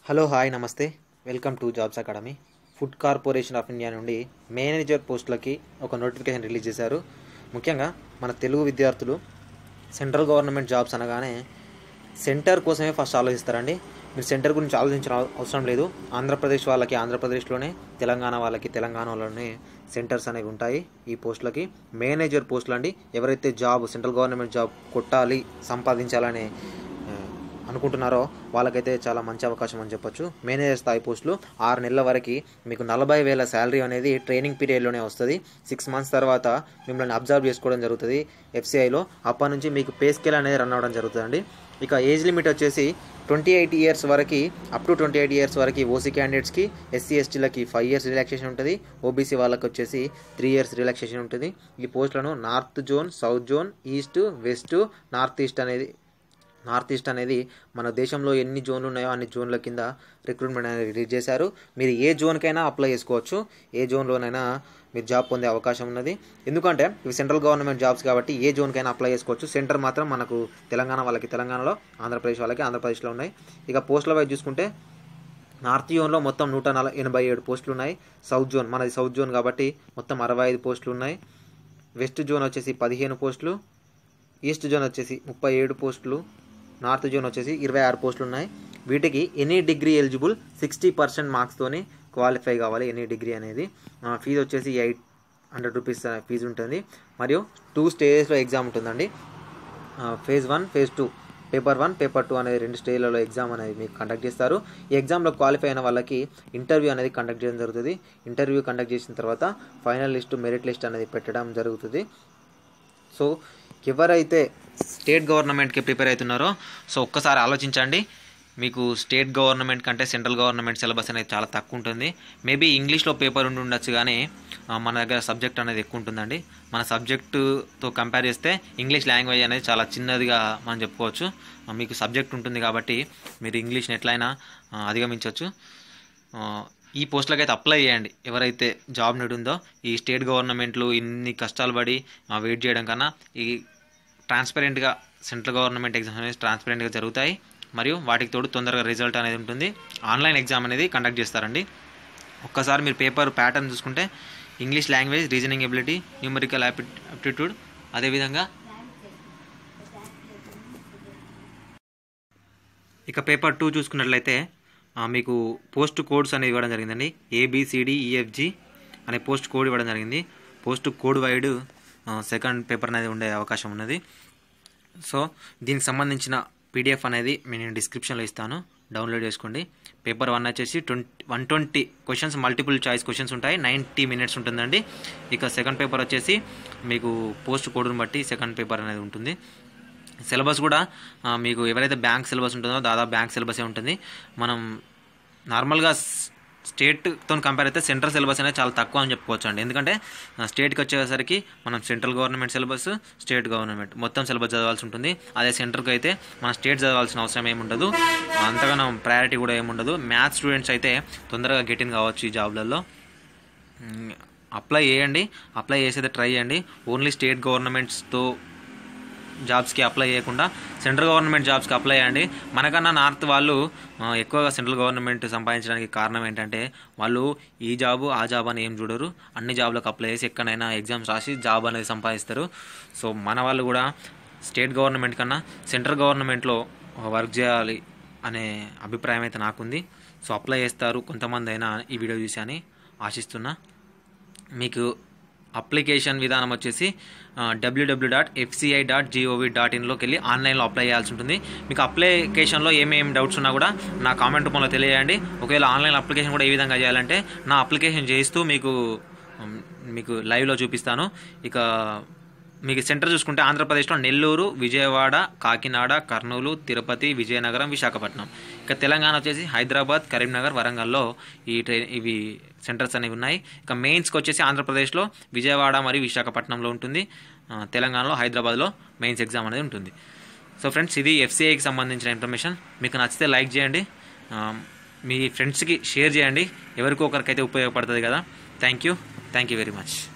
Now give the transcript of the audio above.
hello hi namaste welcome to jobs academy food corporation of India నుండి manager పోస్టులకి ఒక notification release చేశారు ముఖ్యంగా మన తెలుగు విద్యార్థులు సెంట్రల్ గవర్నమెంట్ జాబ్స్ అనగానే సెంటర్ కోసమే ఫస్ట్ ఆలోచిస్తారండి మీరు సెంటర్ గురించి ఆలోచించిన అవ- అవసరం లేదు ఆంధ్రప్రదేశ్ వాళ్ళకి ఆంధ్రప్రదేశ్లోనే తెలంగాణ వాళ్ళకి తెలంగాణలోనే సెంటర్స్ అనేవి ఉంటాయి ఈ పోస్టులకి మేనేజర్ పోస్టులు అండి ఎవరైతే జాబ్ సెంట్రల్ గవర్నమెంట్ జాబ్ కొట్టాలి సంపాదించాలనే ఆ, అనుకుంటున్నారో వాళ్ళకైతే చాలా మంచి అవకాశం అని చెప్పొచ్చు మేనేజర్ స్థాయి పోస్టులు ఆరు నెలల వరకు మీకు నలభై వేల శాలరీ అనేది ట్రైనింగ్ పీరియడ్లోనే వస్తుంది సిక్స్ మంత్స్ తర్వాత మిమ్మల్ని అబ్జర్వ్ చేసుకోవడం జరుగుతుంది ఎఫ్సిఐలో అప్పటి నుంచి మీకు పే స్కేల్ అనేది రన్ అవ్వడం జరుగుతుందండి ఇక ఏజ్ లిమిట్ వచ్చేసి ట్వంటీ ఎయిట్ ఇయర్స్ వరకు up to twenty eight years వరకు ఓసీ క్యాండిడేట్స్కి ఎస్సీ ఎస్టీలకి ఫైవ్ ఇయర్స్ రిలాక్సేషన్ ఉంటుంది ఓబీసీ వాళ్ళకి వచ్చేసి త్రీ ఇయర్స్ రిలాక్సేషన్ ఉంటుంది ఈ పోస్టులను north zone south zone east west north east అనేది నార్త్ ఈస్ట్ అనేది మన దేశంలో ఎన్ని జోన్లు ఉన్నాయో అన్ని జోన్ల కింద రిక్రూట్మెంట్ అనేది రిలీజ్ చేశారు మీరు ఏ జోన్కైనా అప్లై చేసుకోవచ్చు ఏ జోన్లోనైనా మీరు జాబ్ పొందే అవకాశం ఉన్నది ఎందుకంటే ఇవి సెంట్రల్ గవర్నమెంట్ జాబ్స్ కాబట్టి ఏ జోన్కైనా అప్లై చేసుకోవచ్చు సెంటర్ మాత్రం మనకు తెలంగాణ వాళ్ళకి తెలంగాణలో ఆంధ్రప్రదేశ్ వాళ్ళకి ఆంధ్రప్రదేశ్లో ఉన్నాయి ఇక పోస్టుల వైపు చూసుకుంటే నార్త్ జోన్లో మొత్తం నూట నల ఎనభై ఏడు పోస్టులు ఉన్నాయి సౌత్ జోన్ మనది సౌత్ జోన్ కాబట్టి మొత్తం అరవై ఐదు పోస్టులు ఉన్నాయి వెస్ట్ జోన్ వచ్చేసి పదిహేను పోస్టులు ఈస్ట్ జోన్ వచ్చేసి ముప్పై ఏడు పోస్టులు నార్త్ జోన్ వచ్చేసి ఇరవై ఆరు పోస్టులు ఉన్నాయి వీటికి any degree eligible sixty percent మార్క్స్తోని క్వాలిఫై కావాలి ఎనీ డిగ్రీ అనేది ఫీజు వచ్చేసి ఎయిట్ హండ్రెడ్ రూపీస్ ఫీజు ఉంటుంది మరియు టూ స్టేజెస్లో ఎగ్జామ్ ఉంటుందండి phase one phase two paper one paper two అనేది రెండు స్టేజ్లలో ఎగ్జామ్ అనేది మీకు కండక్ట్ చేస్తారు ఈ ఎగ్జామ్లో క్వాలిఫై అయిన వాళ్ళకి ఇంటర్వ్యూ అనేది కండక్ట్ చేయడం జరుగుతుంది ఇంటర్వ్యూ కండక్ట్ చేసిన తర్వాత ఫైనల్ లిస్ట్ మెరిట్ లిస్ట్ అనేది పెట్టడం జరుగుతుంది సో ఎవరైతే స్టేట్ గవర్నమెంట్కి ప్రిపేర్ అవుతున్నారో సో ఒక్కసారి ఆలోచించండి మీకు స్టేట్ గవర్నమెంట్ కంటే సెంట్రల్ గవర్నమెంట్ సిలబస్ అనేది చాలా తక్కువ ఉంటుంది మేబీ ఇంగ్లీష్లో పేపర్ ఉండి ఉండొచ్చు కానీ ఆ, మన దగ్గర సబ్జెక్ట్ అనేది ఎక్కువ ఉంటుందండి మన సబ్జెక్టుతో కంపేర్ చేస్తే ఇంగ్లీష్ లాంగ్వేజ్ అనేది చాలా చిన్నదిగా మనం చెప్పుకోవచ్చు ఆ, మీకు సబ్జెక్ట్ ఉంటుంది కాబట్టి మీరు ఇంగ్లీష్ని ఎట్లయినా ఆ, అధిగమించవచ్చు ఆ, ఈ పోస్టులకు అయితే అప్లై చేయండి ఎవరైతే జాబ్ నీడ్ ఉందో ఈ స్టేట్ గవర్నమెంట్లు ఇన్ని కష్టాలు పడి ఆ, వెయిట్ చేయడం కన్నా ఈ ట్రాన్స్పరెంట్గా సెంట్రల్ గవర్నమెంట్ ఎగ్జామ్స్ అనేది ట్రాన్స్పరెంట్గా జరుగుతాయి మరియు వాటికి తోడు తొందరగా రిజల్ట్ అనేది ఉంటుంది ఆన్లైన్ ఎగ్జామ్ అనేది కండక్ట్ చేస్తారండి ఒక్కసారి మీరు పేపర్ ప్యాటర్న్ చూసుకుంటే English language reasoning ability numerical aptitude అదేవిధంగా ఇక పేపర్ టూ చూసుకున్నట్లయితే ఆ, మీకు పోస్ట్ కోడ్స్ అనేవి ఇవ్వడం జరిగిందండి ఏబిసిడి ఈఎఫ్జి అనే పోస్ట్ కోడ్ ఇవ్వడం జరిగింది post code wide second paper అనేది ఉండే అవకాశం ఉన్నది సో దీనికి సంబంధించిన పీడిఎఫ్ అనేది నేను డిస్క్రిప్షన్లో ఇస్తాను డౌన్లోడ్ చేసుకోండి పేపర్ వన్ వచ్చేసి twenty one twenty questions multiple choice questions ఉంటాయి నైంటీ మినిట్స్ ఉంటుందండి ఇక సెకండ్ పేపర్ వచ్చేసి మీకు పోస్ట్ కోడ్ని బట్టి సెకండ్ పేపర్ అనేది ఉంటుంది సిలబస్ కూడా ఆ, మీకు ఎవరైతే బ్యాంక్ సిలబస్ ఉంటుందో దాదాపు బ్యాంక్ సిలబసే ఉంటుంది మనం నార్మల్గా స్టేట్తో కంపేర్ అయితే సెంట్రల్ సిలబస్ అనేది చాలా తక్కువ అని చెప్పుకోవచ్చు అండి ఎందుకంటే ఆ, స్టేట్కి వచ్చేసరికి మనం central government syllabus state government మొత్తం సిలబస్ చదవాల్సి ఉంటుంది అదే సెంటర్కి అయితే మన స్టేట్ చదవాల్సిన అవసరం ఏముండదు అంతగానో ప్రయారిటీ కూడా ఏముండదు మ్యాథ్స్ స్టూడెంట్స్ అయితే తొందరగా గెట్ ఇన్ కావచ్చు ఈ జాబ్లలో మ్, అప్లై చేయండి అప్లై చేసేది ట్రై చేయండి ఓన్లీ స్టేట్ గవర్నమెంట్స్తో జాబ్స్కి అప్లై చేయకుండా సెంట్రల్ గవర్నమెంట్ జాబ్స్కి అప్లై చేయండి మనకన్నా నార్త్ వాళ్ళు ఆ, ఎక్కువగా సెంట్రల్ గవర్నమెంట్ సంపాదించడానికి కారణం ఏంటంటే వాళ్ళు ఈ జాబు ఆ జాబ్ అని ఏం చూడరు అన్ని జాబ్లకు అప్లై చేసి ఎక్కడైనా ఎగ్జామ్స్ రాసి జాబ్ అనేది సంపాదిస్తారు సో మన వాళ్ళు కూడా స్టేట్ గవర్నమెంట్ కన్నా సెంట్రల్ గవర్నమెంట్లో వర్క్ చేయాలి అనే అభిప్రాయం అయితే నాకుంది సో అప్లై చేస్తారు కొంతమంది అయినా ఈ వీడియో చూసి అని ఆశిస్తున్నా మీకు అప్లికేషన్ విధానం వచ్చేసి W W dot FCI dot GOV dot ఇన్లోకి వెళ్ళి ఆన్లైన్లో అప్లై చేయాల్సి ఉంటుంది మీకు అప్లికేషన్లో ఏమేమి డౌట్స్ ఉన్నా కూడా నా కామెంట్ రూపంలో తెలియజేయండి ఒకవేళ ఆన్లైన్ అప్లికేషన్ కూడా ఏ విధంగా చేయాలంటే నా అప్లికేషన్ చేస్తూ మీకు ఉమ్, మీకు లైవ్లో చూపిస్తాను ఇక మీకు సెంటర్ చూసుకుంటే ఆంధ్రప్రదేశ్లో నెల్లూరు విజయవాడ కాకినాడ కర్నూలు తిరుపతి విజయనగరం విశాఖపట్నం ఇక తెలంగాణ వచ్చేసి హైదరాబాద్ కరీంనగర్ వరంగల్లో ఈ ట్రైన్ ఇవి సెంటర్స్ అనేవి ఉన్నాయి ఇక మెయిన్స్కి వచ్చేసి ఆంధ్రప్రదేశ్లో విజయవాడ మరియు విశాఖపట్నంలో ఉంటుంది ఆ, తెలంగాణలో హైదరాబాద్లో మెయిన్స్ ఎగ్జామ్ అనేది ఉంటుంది సో ఫ్రెండ్స్ ఇది ఎఫ్సిఐకి సంబంధించిన ఇన్ఫర్మేషన్ మీకు నచ్చితే లైక్ చేయండి ఆ, మీ ఫ్రెండ్స్కి షేర్ చేయండి ఎవరికో ఒకరికైతే ఉపయోగపడుతుంది కదా thank you thank you very much